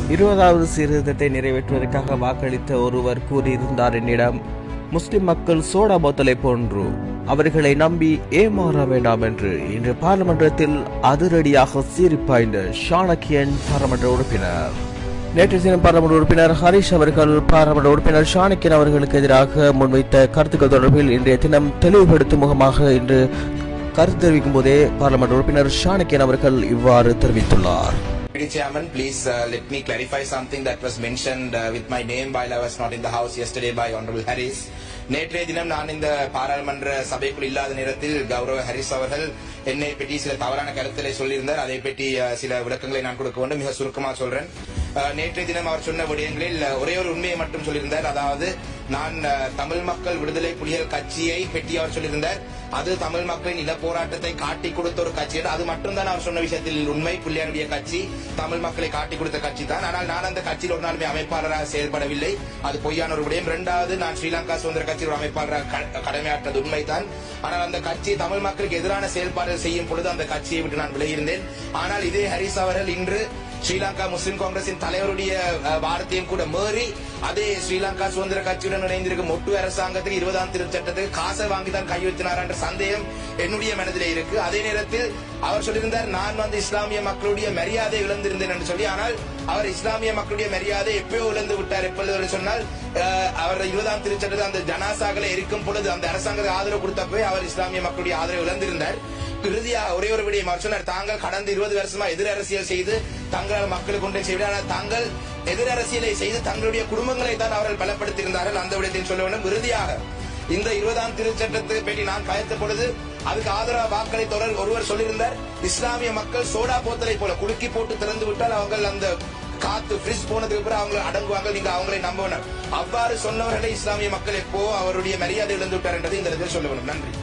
இருபதாவது சீர்திருத்தத்தை நிறைவேற்றுவதற்காக வாக்களித்த ஒருவர் கூறியிருந்தார் என்னிடம் முஸ்லிம் மக்கள் சோடா போத்தலை போன்று அவர்களை நம்பி ஏமாற வேண்டாம் என்று இன்று பார்லிமன்றத்தில் அதிரடியாக சீரிப்பாய்ந்த ஷானக்கியன் பாராளுமன்ற உறுப்பினர் நேற்று தினம் பாராளுமன்ற உறுப்பினர் ஹரிஷ் அவர்கள் பாராளுமன்ற உறுப்பினர் ஷானக்கியன் அவர்களுக்கு எதிராக முன்வைத்த கருத்துக்கள் தொடர்பில் இன்றைய தினம் தெளிவுபடுத்தும் முகமாக இன்று கருத்து தெரிவிக்கும் போதே பாராளுமன்ற உறுப்பினர் ஷானக்கியன் அவர்கள் இவ்வாறு தெரிவித்துள்ளார் Deputy Chairman, please uh, let me clarify something that was mentioned uh, with my name while I was not in the House yesterday by Honorable Harris. நேற்றைய தினம் நான் இந்த பாராளுமன்ற சபைக்குள் இல்லாத நேரத்தில் கௌரவ ஹரிஸ் அவர்கள் என்னை பற்றி சில தவறான கருத்துக்களை சொல்லியிருந்தார் அதை பற்றி அஹ், சில விளக்கங்களை நான் கொடுக்க வேண்டும் மிக சுருக்கமாக சொல்றேன் அஹ், நேற்றைய தினம் அவர் சொன்ன விடயங்களில் அஹ், ஒரே ஒரு உண்மையை மட்டும் சொல்லியிருந்தார் அதாவது நான் அஹ், தமிழ் மக்கள் விடுதலை புலிகள் கட்சியை பற்றி அவர் சொல்லியிருந்தார் அது தமிழ் மக்களின் இன போராட்டத்தை காட்டி கொடுத்த ஒரு கட்சி என்று அது மட்டும்தான் அவர் சொன்ன விஷயத்தில் உண்மை புள்ளியாருடைய கட்சி தமிழ் மக்களை காட்டி கொடுத்த கட்சி தான் ஆனால் நான் அந்த கட்சியில் ஒரு நாளுமே அமைப்பாளராக செயல்படவில்லை அது பொய்யான ஒரு விடயம் இரண்டாவது நான் ஸ்ரீலங்கா சுதந்திர கட்சியில் ஒரு அமைப்பாளராக க- கடமையாற்றது உண்மைதான் ஆனால் அந்த கட்சி தமிழ் மக்களுக்கு எதிரான செயல்பாடுகள் செய்யும் பொழுது அந்த கட்சியை விட்டு நான் விலகியிருந்தேன் ஆனால் இதே ஹரிஸ் அவர்கள் இன்று ஸ்ரீலங்கா முஸ்லிம் காங்கிரசின் தலைவருடைய அஹ், வார்த்தையும் கூட மீறி அதே ஸ்ரீலங்கா சுதந்திர கட்சியுடன் இணைந்திருக்கும் ஒட்டு அரசாங்கத்துக்கு இருபதாம் திருத்த சட்டத்துக்கு காசை வாங்கி தான் கையெழுத்தினார் என்ற சந்தேகம் என்னுடைய மனதிலே இருக்கு அதே நேரத்தில் அவர் சொல்லியிருந்தார் நான் வந்து இஸ்லாமிய மக்களுடைய மரியாதை இழந்திருந்தேன் என்று சொல்லி ஆனால் அவர் இஸ்லாமிய மக்களுடைய மரியாதை எப்பயோ இழந்து விட்டார் எப்பொழுது என்று சொன்னால் அஹ், அவர் இருபதாம் திருச்சட்டத்தை அந்த ஜனாசாக்களை எரிக்கும் பொழுது அந்த அரசாங்கத்துக்கு ஆதரவு கொடுத்தப்பவே அவர் இஸ்லாமிய மக்களுடைய ஆதரவு இழந்திருந்தார் இறுதியா ஒரே ஒரு விடயம் அவர் சொன்னார் தாங்கள் கடந்த இருபது வருஷமா எதிர் அரசியல் செய்து தங்களால் மக்களுக்கு ஒன்றை செய்ய ஆனால் தாங்கள் எதிர் அரசியலை செய்து தங்களுடைய குடும்பங்களை தான் அவர்கள் பலப்படுத்தியிருந்தார்கள் அந்த விடயத்தை சொல்ல வேண்டும் இறுதியாக இந்த இருபதாம் திருச்சட்டத்தை பற்றி நான் கயத்த பொழுது அதுக்கு ஆதரவு வாக்களை தொடர் ஒருவர் சொல்லியிருந்தார் இஸ்லாமிய மக்கள் சோடா போத்தலை போல குலுக்கி போட்டு திறந்து விட்டால் அவங்க அந்த காத்து ஃப்ரிஸ் போனதுக்கு அப்புறம் அவங்க அடங்குவாங்க நீங்க அவங்களை நம்பணும் அவ்வாறு சொன்னவர்களை இஸ்லாமிய மக்கள் எப்போ அவருடைய மரியாதை இழந்து விட்டார் என்றதை இந்த இடத்தில் சொல்ல வேண்டும் நன்றி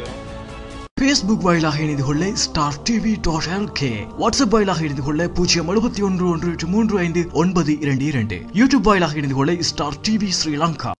ஃபேஸ்புக் வாயிலாக இணைந்து கொள்ள Star TV dot LK WhatsApp வாயிலாக இணைந்து கொள்ள பூஜ்ஜியம் எழுபத்தி ஒன்று ஒன்று எட்டு மூன்று ஐந்து ஒன்பது இரண்டு இரண்டு யூடியூப் வாயிலாக இணைந்து கொள்ள ஸ்டார் டிவி ஸ்ரீலங்கா